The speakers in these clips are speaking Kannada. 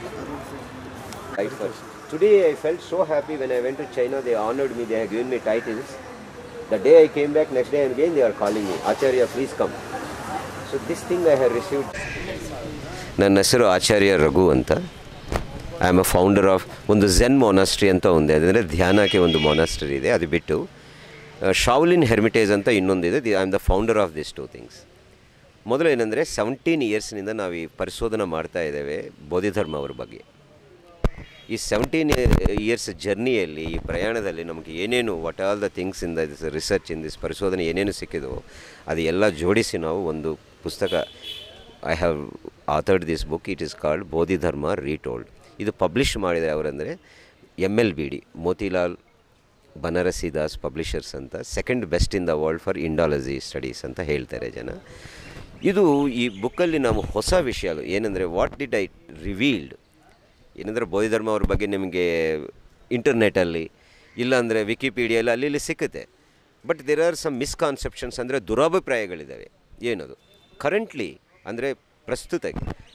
Right first. Today I felt so happy when I went to China. They honored me. They have given me titles. The day I came back, next day again they are calling me, Acharya, please come. So this thing I have received. ನನ್ನ ಹೆಸರು ಆಚಾರ್ಯ ರಘು ಅಂತ I am a founder of ಒಂದು ಝೆನ್ ಮೊನಾಸ್ಟ್ರಿ ಅಂತ ಒಂದು ಅಂದರೆ ಧ್ಯಾನಕ್ಕೆ ಒಂದು ಮೊನಾಸ್ಟ್ರಿ ಇದೆ ಅದು ಬಿಟ್ಟು ಶಾವ್ಲಿನ್ ಹೆರ್ಮಿಟೇಜ್ ಅಂತ ಇನ್ನೊಂದಿದೆ I am the founder of this two things ಮೊದಲು ಏನಂದರೆ ಸೆವೆಂಟೀನ್ ಇಯರ್ಸ್ನಿಂದ ನಾವು ಈ ಪರಿಶೋಧನೆ ಮಾಡ್ತಾ ಇದ್ದೇವೆ ಬೋಧಿಧರ್ಮ ಅವ್ರ ಬಗ್ಗೆ ಈ ಸೆವೆಂಟೀನ್ ಇಯರ್ಸ್ ಜರ್ನಿಯಲ್ಲಿ ಈ ಪ್ರಯಾಣದಲ್ಲಿ ನಮಗೆ ಏನೇನು what all the things in this research in this ಪರಿಶೋಧನೆ ಏನೇನು ಸಿಕ್ಕಿದೋ ಅದು ಎಲ್ಲ ಜೋಡಿಸಿ ನಾವು ಒಂದು ಪುಸ್ತಕ I have authored this book it is called Bodhidharma retold ಇದು ಪಬ್ಲಿಷ್ ಮಾಡಿದರೆ ಅವರಂದರೆ M L B D Motilal Banarasi Das publishers ಅಂತ second best in the world for indology studies ಅಂತ ಹೇಳ್ತಾರೆ ಜನ ಇದು ಈ ಬುಕ್ಕಲ್ಲಿ ನಾವು ಹೊಸ ವಿಷಯಗಳು ಏನಂದರೆ ವಾಟ್ ಡಿಡ್ ಐ ರಿವೀಲ್ಡ್ ಏನಂದರೆ ಬೋಧಿಧರ್ಮ ಅವ್ರ ಬಗ್ಗೆ ನಿಮಗೆ ಇಂಟರ್ನೆಟಲ್ಲಿ ಇಲ್ಲಾಂದರೆ ವಿಕಿಪೀಡಿಯಲ್ಲಿ ಅಲ್ಲಿ ಇಲ್ಲಿ ಸಿಕ್ಕುತ್ತೆ but there are some misconceptions ಅಂದರೆ ದುರಾಭಿಪ್ರಾಯಗಳಿದ್ದಾವೆ ಏನದು ಕರೆಂಟ್ಲಿ ಅಂದರೆ ಪ್ರಸ್ತುತ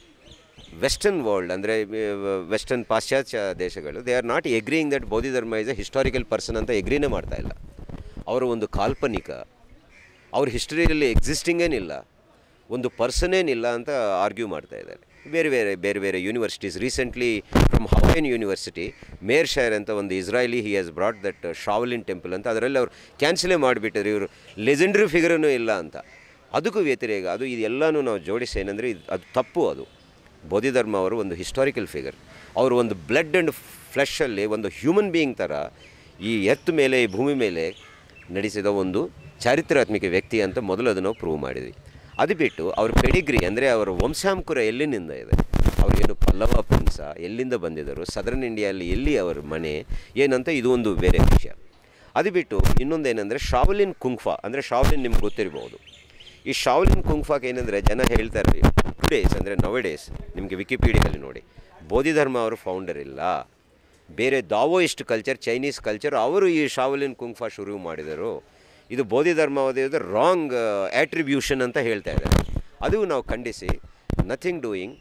ವೆಸ್ಟರ್ನ್ ವರ್ಲ್ಡ್ ಅಂದರೆ ವೆಸ್ಟರ್ನ್ ಪಾಶ್ಚಾತ್ಯ ದೇಶಗಳು they are not agreeing that Bodhidharma is a historical person ಅಂತ ಎಗ್ರಿನೇ ಮಾಡ್ತಾ ಇಲ್ಲ ಅವರು ಒಂದು ಕಾಲ್ಪನಿಕ ಅವ್ರ ಹಿಸ್ಟ್ರಿಯಲ್ಲಿ ಎಕ್ಸಿಸ್ಟಿಂಗೇನಿಲ್ಲ ಒಂದು ಪರ್ಸನೇನಿಲ್ಲ ಅಂತ ಆರ್ಗ್ಯೂ ಮಾಡ್ತಾ ಇದ್ದಾರೆ ಬೇರೆ ಬೇರೆ ಬೇರೆ ಬೇರೆ universities recently from Hawaiian university Meir Shahar ಅಂತ ಒಂದು Israeli he has brought that Shaolin temple ಅಂತ ಅದರಲ್ಲಿ ಅವರು ಕ್ಯಾನ್ಸಲೇ ಮಾಡಿಬಿಟ್ಟರು ಇವರು ಲೆಜೆಂಡ್ರಿ ಫಿಗರೂ ಇಲ್ಲ ಅಂತ ಅದಕ್ಕೂ ವ್ಯತಿರೇಕ ಅದು ಇದೆಲ್ಲನೂ ನಾವು ಜೋಡಿಸಿ ಏನಂದರೆ ಇದು ಅದು ತಪ್ಪು ಅದು ಬೋಧಿಧರ್ಮ ಅವರು ಒಂದು ಹಿಸ್ಟಾರಿಕಲ್ ಫಿಗರ್ ಅವರು ಒಂದು ಬ್ಲಡ್ ಆ್ಯಂಡ್ ಫ್ಲೆಶಲ್ಲಿ ಒಂದು ಹ್ಯೂಮನ್ ಬೀಯಿಂಗ್ ಥರ ಈ ಎತ್ತ ಮೇಲೆ ಈ ಭೂಮಿ ಮೇಲೆ ನಡೆಸಿದ ಒಂದು ಚಾರಿತ್ರಾತ್ಮಕ ವ್ಯಕ್ತಿ ಅಂತ ಮೊದಲು ಅದು ನಾವು ಪ್ರೂವ್ ಮಾಡಿದ್ವಿ ಅದು ಬಿಟ್ಟು ಅವ್ರ ಪೆಡಿಗ್ರಿ ಅಂದರೆ ಅವರ ವಂಶಾಂಕುರ ಎಲ್ಲಿನಿಂದ ಇದೆ ಅವ್ರಿಗೇನು ಪಲ್ಲವ ಪಂಸ ಎಲ್ಲಿಂದ ಬಂದಿದ್ದರು ಸದರ್ನ್ ಇಂಡಿಯಲ್ಲಿ ಎಲ್ಲಿ ಅವರ ಮನೆ ಏನಂತ ಇದು ಒಂದು ಬೇರೆ ವಿಷಯ ಅದು ಬಿಟ್ಟು ಇನ್ನೊಂದೇನೆಂದರೆ ಶಾವಲಿನ್ ಕುಂಗ್ಫಾ ಅಂದರೆ ಶಾವಲಿನ್ ನಿಮ್ಗೆ ಗೊತ್ತಿರ್ಬೋದು ಈ ಶಾವಲಿನ್ ಕುಂಗ್ಫಾಕ್ ಏನಂದರೆ ಜನ ಹೇಳ್ತಾರೆ ಟುಡೇಸ್ ಅಂದರೆ ನವಡೇಸ್ ನಿಮಗೆ ವಿಕಿಪೀಡಿಯಲ್ಲಿ ನೋಡಿ ಬೋಧಿಧರ್ಮ ಅವರು ಫೌಂಡರ್ ಇಲ್ಲ ಬೇರೆ ದಾವೋಯಿಸ್ಟ್ ಕಲ್ಚರ್ ಚೈನೀಸ್ ಕಲ್ಚರ್ ಅವರು ಈ ಶಾವಲಿನ್ ಕುಂಗ್ಫಾ ಶುರು ಮಾಡಿದರು ಇದು ಬೋಧಿಧರ್ಮವಾದ ರಾಂಗ್ ಆಟ್ರಿಬ್ಯೂಷನ್ ಅಂತ ಹೇಳ್ತಾ ಇದ್ದಾರೆ ಅದು ನಾವು ಖಂಡಿಸಿ ನಥಿಂಗ್ ಡೂಯಿಂಗ್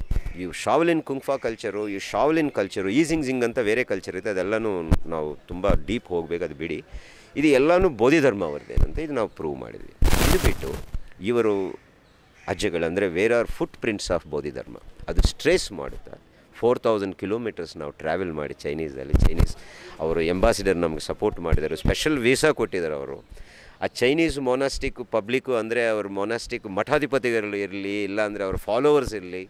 ಈ ಶಾವಲಿನ್ ಕುಂಗ್ಫಾ ಕಲ್ಚರು ಈ ಶಾವಲಿನ್ ಕಲ್ಚರು ಈಸಿಂಗ್ ಜಿಂಗ್ ಅಂತ ಬೇರೆ ಕಲ್ಚರ್ ಇದೆ ಅದೆಲ್ಲನೂ ನಾವು ತುಂಬ ಡೀಪ್ ಹೋಗಬೇಕು ಅದು ಬಿಡಿ ಇದು ಎಲ್ಲನೂ ಬೋಧಿಧರ್ಮ ಅವ್ರದ್ದೇನಂತ ಇದು ನಾವು ಪ್ರೂವ್ ಮಾಡಿದ್ವಿ ಇದು ಬಿಟ್ಟು ಇವರು ಅಜ್ಜಗಳಂದರೆ where are footprints of Bodhidharma ಅದು ಸ್ಟ್ರೇಸ್ ಮಾಡುತ್ತಾ ಫೋರ್ ತೌಸಂಡ್ ಕಿಲೋಮೀಟರ್ಸ್ ನಾವು ಟ್ರಾವೆಲ್ ಮಾಡಿ ಚೈನೀಸಲ್ಲಿ ಚೈನೀಸ್ ಅವರು ಎಂಬಾಸಿಡರ್ ನಮಗೆ ಸಪೋರ್ಟ್ ಮಾಡಿದರು ಸ್ಪೆಷಲ್ ವೀಸಾ ಕೊಟ್ಟಿದ್ದಾರೆ ಅವರು ಆ ಚೈನೀಸ್ ಮೊನಾಸ್ಟಿಕ್ ಪಬ್ಲಿಕ್ಕು ಅಂದರೆ ಅವ್ರ ಮೊನಾಸ್ಟಿಕ್ ಮಠಾಧಿಪತಿಗಳು ಇರಲಿ ಇಲ್ಲಾಂದರೆ ಅವ್ರ ಫಾಲೋವರ್ಸ್ ಇರಲಿ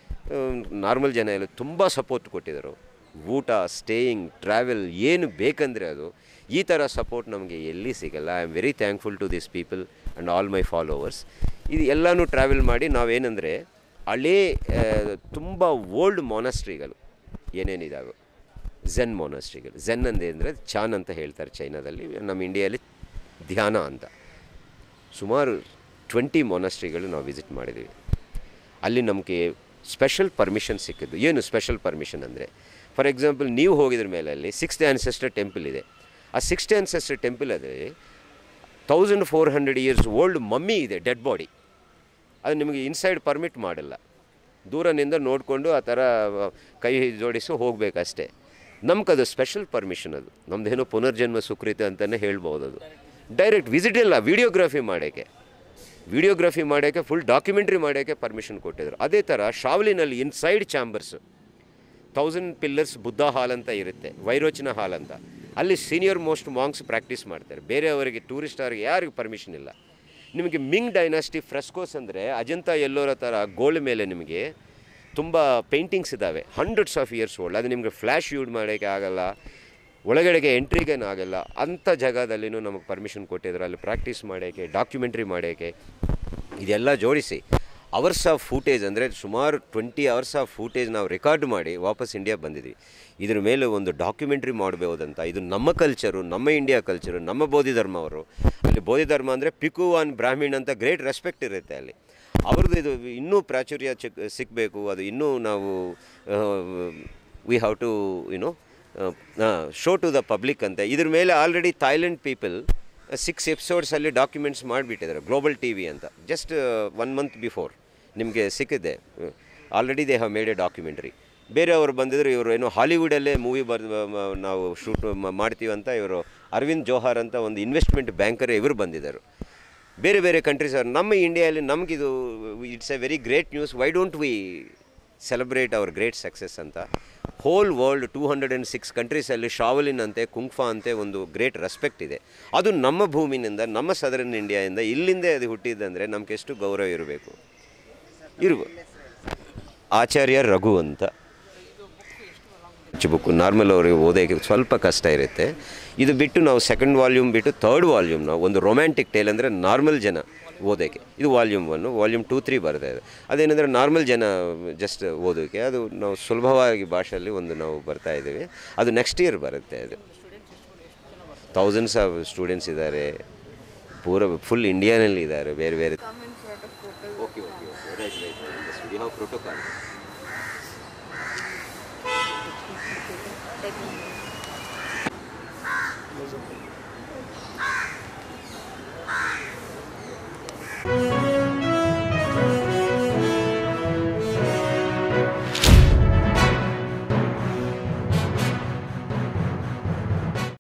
ನಾರ್ಮಲ್ ಜನ ಎಲ್ಲ ತುಂಬ ಸಪೋರ್ಟ್ ಕೊಟ್ಟಿದ್ದರು ಊಟ ಸ್ಟೇಯಿಂಗ್ ಟ್ರಾವೆಲ್ ಏನು ಬೇಕಂದರೆ ಅದು ಈ ಥರ ಸಪೋರ್ಟ್ ನಮಗೆ ಎಲ್ಲಿ ಸಿಗಲ್ಲ I am very thankful to this people and all my followers ಇದು ಎಲ್ಲನೂ ಟ್ರಾವೆಲ್ ಮಾಡಿ ನಾವೇನೆಂದರೆ ಹಳೇ ತುಂಬ ಓಲ್ಡ್ ಮೊನಾಸ್ಟ್ರಿಗಳು ಏನೇನಿದಾವೆ ಝೆನ್ ಮೊನಾಸ್ಟ್ರಿಗಳು ಝೆನ್ ಅಂದೇ ಅಂದರೆ ಚಾನ್ ಅಂತ ಹೇಳ್ತಾರೆ ಚೈನಾದಲ್ಲಿ ನಮ್ಮ ಇಂಡಿಯಾದಲ್ಲಿ ಧ್ಯಾನ ಅಂತ ಸುಮಾರು ಟ್ವೆಂಟಿ ಮೊನಾಸ್ಟ್ರಿಗಳು ನಾವು ವಿಸಿಟ್ ಮಾಡಿದ್ದೀವಿ ಅಲ್ಲಿ ನಮಗೆ ಸ್ಪೆಷಲ್ ಪರ್ಮಿಷನ್ ಸಿಕ್ಕಿದ್ದು ಏನು ಸ್ಪೆಷಲ್ ಪರ್ಮಿಷನ್ ಅಂದರೆ ಫಾರ್ ಎಕ್ಸಾಂಪಲ್ ನೀವು ಹೋಗಿದ್ರ ಮೇಲೆ ಅಲ್ಲಿ ಸಿಕ್ಸ್ತ್ ಆ್ಯನ್ಸೆಸ್ಟರ್ ಟೆಂಪಲ್ ಇದೆ ಆ ಸಿಕ್ಸ್ತ್ ಆ್ಯನ್ಸೆಸ್ಟರ್ ಟೆಂಪಲ್ ಅದೇ thousand four hundred years old mummy ಇದೆ ಡೆಡ್ ಬಾಡಿ ಅದು ನಿಮಗೆ ಇನ್ಸೈಡ್ ಪರ್ಮಿಟ್ ಮಾಡಿಲ್ಲ ದೂರನಿಂದ ನೋಡಿಕೊಂಡು ಆ ಥರ ಕೈ ಜೋಡಿಸಿ ಹೋಗಬೇಕಷ್ಟೇ ನಮ್ಗದು ಸ್ಪೆಷಲ್ ಪರ್ಮಿಷನ್ ಅದು ನಮ್ಮದೇನೋ ಪುನರ್ಜನ್ಮ ಸುಕೃತ ಅಂತಲೇ ಹೇಳ್ಬೋದು ಅದು ಡೈರೆಕ್ಟ್ ವಿಸಿಟ್ ಇಲ್ಲ ವೀಡಿಯೋಗ್ರಫಿ ಮಾಡೋಕ್ಕೆ ವೀಡಿಯೋಗ್ರಫಿ ಮಾಡೋಕ್ಕೆ ಫುಲ್ ಡಾಕ್ಯುಮೆಂಟ್ರಿ ಮಾಡೋಕ್ಕೆ ಪರ್ಮಿಷನ್ ಕೊಟ್ಟಿದ್ರು ಅದೇ ಥರ ಶಾವ್ಲಿನಲ್ಲಿ inside chambers thousand pillars Buddha hall ಅಂತ ಇರುತ್ತೆ ವೈರೋಚನ ಹಾಲ್ ಅಂತ ಅಲ್ಲಿ ಸೀನಿಯರ್ ಮೋಸ್ಟ್ ಮಾಂಗ್ಸ್ ಪ್ರಾಕ್ಟೀಸ್ ಮಾಡ್ತಾರೆ ಬೇರೆಯವರಿಗೆ ಟೂರಿಸ್ಟ್ ಅವ್ರಿಗೆ ಯಾರಿಗೂ ಪರ್ಮಿಷನ್ ಇಲ್ಲ ನಿಮಗೆ ಮಿಂಗ್ ಡೈನಾಸ್ಟಿ ಫ್ರೆಸ್ಕೋಸ್ ಅಂದರೆ ಅಜಂತ ಎಲ್ಲೋರ ಥರ ಗೋಲ್ಡ್ ಮೇಲೆ ನಿಮಗೆ ತುಂಬ ಪೇಂಟಿಂಗ್ಸ್ ಇದ್ದಾವೆ ಹಂಡ್ರೆಡ್ಸ್ ಆಫ್ ಇಯರ್ಸ್ ಓಲ್ಡ್ ಅದು ನಿಮಗೆ ಫ್ಲ್ಯಾಶ್ ಯೂಡ್ ಮಾಡೋಕ್ಕೆ ಆಗಲ್ಲ ಒಳಗಡೆಗೆ ಎಂಟ್ರಿಗೇನು ಆಗಲ್ಲ ಅಂಥ ಜಾಗದಲ್ಲಿನೂ ನಮಗೆ ಪರ್ಮಿಷನ್ ಕೊಟ್ಟಿದ್ರು ಅಲ್ಲಿ ಪ್ರಾಕ್ಟೀಸ್ ಮಾಡೋಕ್ಕೆ ಡಾಕ್ಯುಮೆಂಟ್ರಿ ಮಾಡೋಕ್ಕೆ ಇದೆಲ್ಲ ಜೋಡಿಸಿ ಅವರ್ಸ್ ಆಫ್ ಫೂಟೇಜ್ ಅಂದರೆ ಸುಮಾರು ಟ್ವೆಂಟಿ ಅವರ್ಸ್ ಆಫ್ ಫೂಟೇಜ್ ನಾವು ರೆಕಾರ್ಡ್ ಮಾಡಿ ವಾಪಸ್ ಇಂಡಿಯಾ ಬಂದಿದ್ವಿ ಇದ್ರ ಮೇಲೆ ಒಂದು ಡಾಕ್ಯುಮೆಂಟ್ರಿ ಮಾಡಬಹುದಂತ ಇದು ನಮ್ಮ ಕಲ್ಚರು ನಮ್ಮ ಇಂಡಿಯಾ ಕಲ್ಚರು ನಮ್ಮ ಬೋಧಿಧರ್ಮ ಅವರು ಅಲ್ಲಿ ಬೋಧಿಧರ್ಮ ಅಂದರೆ ಪಿಕು ಆನ್ ಬ್ರಾಹ್ಮಿಣ್ ಅಂತ ಗ್ರೇಟ್ ರೆಸ್ಪೆಕ್ಟ್ ಇರುತ್ತೆ ಅಲ್ಲಿ ಅವ್ರದ್ದು ಇದು ಇನ್ನೂ ಪ್ರಾಚುರ್ಯ ಚಿಕ್ ಸಿಕ್ಕಬೇಕು ಅದು ಇನ್ನೂ ನಾವು we have to you know show to the public ಅಂತ ಇದ್ರ ಮೇಲೆ ಆಲ್ರೆಡಿ ಥೈಲ್ಯಾಂಡ್ ಪೀಪಲ್ ಸಿಕ್ಸ್ ಎಪಿಸೋಡ್ಸಲ್ಲಿ ಡಾಕ್ಯುಮೆಂಟ್ಸ್ ಮಾಡಿಬಿಟ್ಟಿದ್ದಾರೆ ಗ್ಲೋಬಲ್ ಟಿ ವಿ ಅಂತ ಜಸ್ಟ್ ಒನ್ ಮಂತ್ ಬಿಫೋರ್ ನಿಮಗೆ ಸಿಕ್ಕಿದೆ already they have made a documentary ಬೇರೆಯವರು ಬಂದಿದ್ರು ಇವರು ಏನು ಹಾಲಿವುಡಲ್ಲೇ ಮೂವಿ ಬರ್ ಮ- ನಾವು ಶೂಟ್ ಮಾಡ್ತೀವಿ ಅಂತ ಇವರು ಅರವಿಂದ್ ಜೋಹಾರ್ ಅಂತ ಒಂದು ಇನ್ವೆಸ್ಟ್ಮೆಂಟ್ ಬ್ಯಾಂಕರ್ ಇವರು ಬಂದಿದ್ದರು ಬೇರೆ ಬೇರೆ ಕಂಟ್ರೀಸ್ ಅವ್ರು ನಮ್ಮ ಇಂಡಿಯಾದಲ್ಲಿ ನಮಗಿದು it's a very great news why don't we celebrate our great success ಅಂತ whole world two hundred and six ಕಂಟ್ರೀಸಲ್ಲಿ ಶಾವಲಿನ್ ಅಂತೆ ಕುಂಗ್ಫಾ ಅಂತೆ ಒಂದು ಗ್ರೇಟ್ ರೆಸ್ಪೆಕ್ಟ್ ಇದೆ ಅದು ನಮ್ಮ ಭೂಮಿನಿಂದ ನಮ್ಮ ಸದರನ್ ಇಂಡಿಯಾದಿಂದ ಇಲ್ಲಿಂದೇ ಅದು ಹುಟ್ಟಿದ್ದಂದರೆ ನಮ್ಗೆ ಎಷ್ಟು ಗೌರವ ಇರಬೇಕು ಇರ್ಬೋ ಆಚಾರ್ಯ ರಘು ಅಂತ ಬುಕ್ ನಾರ್ಮಲ್ ಅವರಿಗೆ ಓದೋಕ್ಕೆ ಸ್ವಲ್ಪ ಕಷ್ಟ ಇರುತ್ತೆ ಇದು ಬಿಟ್ಟು ನಾವು ಸೆಕೆಂಡ್ ವಾಲ್ಯೂಮ್ ಬಿಟ್ಟು ಥರ್ಡ್ ವಾಲ್ಯೂಮ್ ನಾವು ಒಂದು ರೊಮ್ಯಾಂಟಿಕ್ ಟೇಲ್ ಅಂದರೆ ನಾರ್ಮಲ್ ಜನ ಓದೋಕ್ಕೆ ಇದು volume one volume two three ಬರ್ತಾ ಇದೆ ಅದೇನೆಂದರೆ ನಾರ್ಮಲ್ ಜನ ಜಸ್ಟ್ ಓದೋಕ್ಕೆ ಅದು ನಾವು ಸುಲಭವಾಗಿ ಭಾಷೆಯಲ್ಲಿ ಒಂದು ನಾವು ಬರ್ತಾ ಇದ್ದೀವಿ ಅದು ನೆಕ್ಸ್ಟ್ ಇಯರ್ ಬರುತ್ತೆ ಅದು ಥೌಸಂಡ್ಸ್ ಆಫ್ ಸ್ಟೂಡೆಂಟ್ಸ್ ಇದ್ದಾರೆ ಪೂರ ಫುಲ್ ಇಂಡಿಯಾನಲ್ಲಿ ಇದ್ದಾರೆ ಬೇರೆ ಬೇರೆ Come in front of photos. Okay okay okay right right you have protocol Like